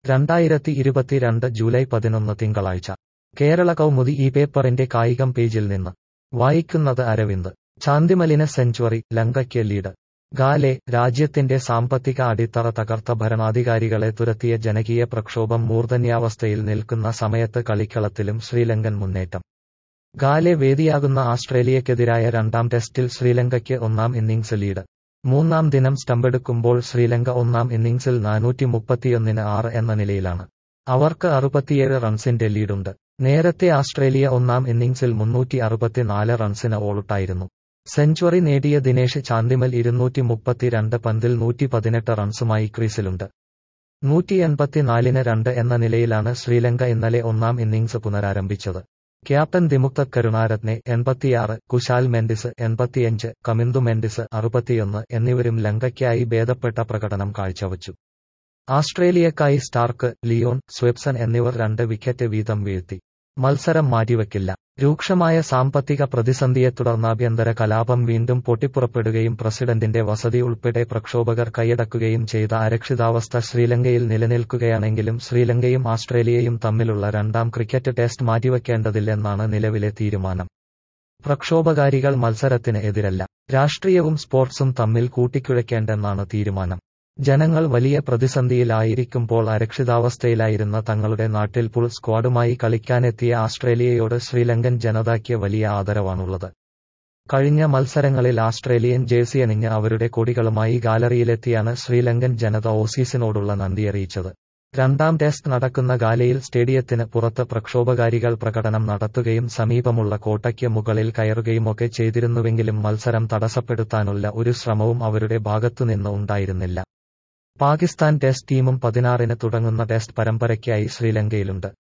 രണ്ടായിരത്തി ഇരുപത്തിരണ്ട് ജൂലൈ പതിനൊന്ന് തിങ്കളാഴ്ച കേരള കൗമുദി ഈ പേപ്പറിന്റെ കായികം പേജിൽ നിന്ന് വായിക്കുന്നത് അരവിന്ദ് ചാന്തിമലിന് സെഞ്ചുറി ലങ്കയ്ക്ക് ലീഡ് ഗാലെ രാജ്യത്തിന്റെ സാമ്പത്തിക അടിത്തറ തകർത്ത ഭരണാധികാരികളെ തുരത്തിയ ജനകീയ പ്രക്ഷോഭം മൂർധന്യാവസ്ഥയിൽ നിൽക്കുന്ന സമയത്ത് കളിക്കളത്തിലും ശ്രീലങ്കൻ മുന്നേറ്റം ഗാലെ വേദിയാകുന്ന ആസ്ട്രേലിയക്കെതിരായ രണ്ടാം ടെസ്റ്റിൽ ശ്രീലങ്കയ്ക്ക് ഒന്നാം ഇന്നിംഗ്സ് ലീഡ് മൂന്നാം ദിനം സ്റ്റമ്പെടുക്കുമ്പോൾ ശ്രീലങ്ക ഒന്നാം ഇന്നിംഗ്സിൽ നാനൂറ്റി മുപ്പത്തിയൊന്നിന് ആറ് എന്ന നിലയിലാണ് അവർക്ക് അറുപത്തിയേഴ് റൺസിന്റെ ലീഡുണ്ട് നേരത്തെ ആസ്ട്രേലിയ ഒന്നാം ഇന്നിംഗ്സിൽ മുന്നൂറ്റി അറുപത്തിനാല് റൺസിന് ഓളുട്ടായിരുന്നു സെഞ്ചുറി നേടിയ ദിനേഷ് ചാന്ദിമൽ ഇരുന്നൂറ്റി മുപ്പത്തിരണ്ട് പന്തിൽ നൂറ്റി പതിനെട്ട് റൺസുമായി ക്രീസിലുണ്ട് നൂറ്റി എൺപത്തിനാലിന് രണ്ട് എന്ന നിലയിലാണ് ശ്രീലങ്ക ഇന്നലെ ഒന്നാം ഇന്നിംഗ്സ് പുനരാരംഭിച്ചത് ക്യാപ്റ്റൻ ദിമുക്ത കരുണാരത്നെ എൺപത്തിയാറ് കുശാൽ മെൻഡിസ് എൺപത്തിയഞ്ച് കമിന്ദു മെൻഡിസ് അറുപത്തിയൊന്ന് എന്നിവരും ലങ്കയ്ക്കായി ഭേദപ്പെട്ട പ്രകടനം കാഴ്ചവച്ചു ആസ്ട്രേലിയക്കായി സ്റ്റാർക്ക് ലിയോൺ സ്വെപ്സൺ എന്നിവർ രണ്ട് വിക്കറ്റ് വീതം വീഴ്ത്തി മത്സരം മാറ്റിവെക്കില്ല രൂക്ഷമായ സാമ്പത്തിക പ്രതിസന്ധിയെ തുടർന്ന് ആഭ്യന്തര കലാപം വീണ്ടും പൊട്ടിപ്പുറപ്പെടുകയും പ്രസിഡന്റിന്റെ വസതി ഉൾപ്പെടെ പ്രക്ഷോഭകർ കൈയടക്കുകയും ചെയ്ത അരക്ഷിതാവസ്ഥ ശ്രീലങ്കയിൽ നിലനിൽക്കുകയാണെങ്കിലും ശ്രീലങ്കയും ആസ്ട്രേലിയയും തമ്മിലുള്ള രണ്ടാം ക്രിക്കറ്റ് ടെസ്റ്റ് മാറ്റിവെക്കേണ്ടതില്ലെന്നാണ് നിലവിലെ തീരുമാനം പ്രക്ഷോഭകാരികൾ മത്സരത്തിന് എതിരല്ല രാഷ്ട്രീയവും സ്പോർട്സും തമ്മിൽ കൂട്ടിക്കുഴയ്ക്കേണ്ടെന്നാണ് തീരുമാനം ജനങ്ങൾ വലിയ പ്രതിസന്ധിയിലായിരിക്കുമ്പോൾ അരക്ഷിതാവസ്ഥയിലായിരുന്ന തങ്ങളുടെ നാട്ടിൽ പുൾ സ്ക്വാഡുമായി കളിക്കാനെത്തിയ ആസ്ട്രേലിയയോട് ശ്രീലങ്കൻ ജനതയ്ക്ക് വലിയ ആദരവാണുള്ളത് കഴിഞ്ഞ മത്സരങ്ങളിൽ ആസ്ട്രേലിയൻ ജേഴ്സി അണിഞ്ഞ് അവരുടെ കൊടികളുമായി ഗാലറിയിലെത്തിയാണ് ശ്രീലങ്കൻ ജനത ഓസീസിനോടുള്ള നന്ദിയറിയിച്ചത് രണ്ടാം ടെസ്റ്റ് നടക്കുന്ന ഗാലയിൽ സ്റ്റേഡിയത്തിന് പുറത്ത് പ്രക്ഷോഭകാരികൾ പ്രകടനം നടത്തുകയും സമീപമുള്ള കോട്ടയ്ക്ക് മുകളിൽ കയറുകയുമൊക്കെ ചെയ്തിരുന്നുവെങ്കിലും മത്സരം തടസ്സപ്പെടുത്താനുള്ള ഒരു ശ്രമവും അവരുടെ ഭാഗത്തുനിന്ന് ഉണ്ടായിരുന്നില്ല പാകിസ്ഥാൻ ടെസ്റ്റ് ടീമും പതിനാറിന് തുടങ്ങുന്ന ടെസ്റ്റ് പരമ്പരയ്ക്കായി ശ്രീലങ്കയിലുണ്ട്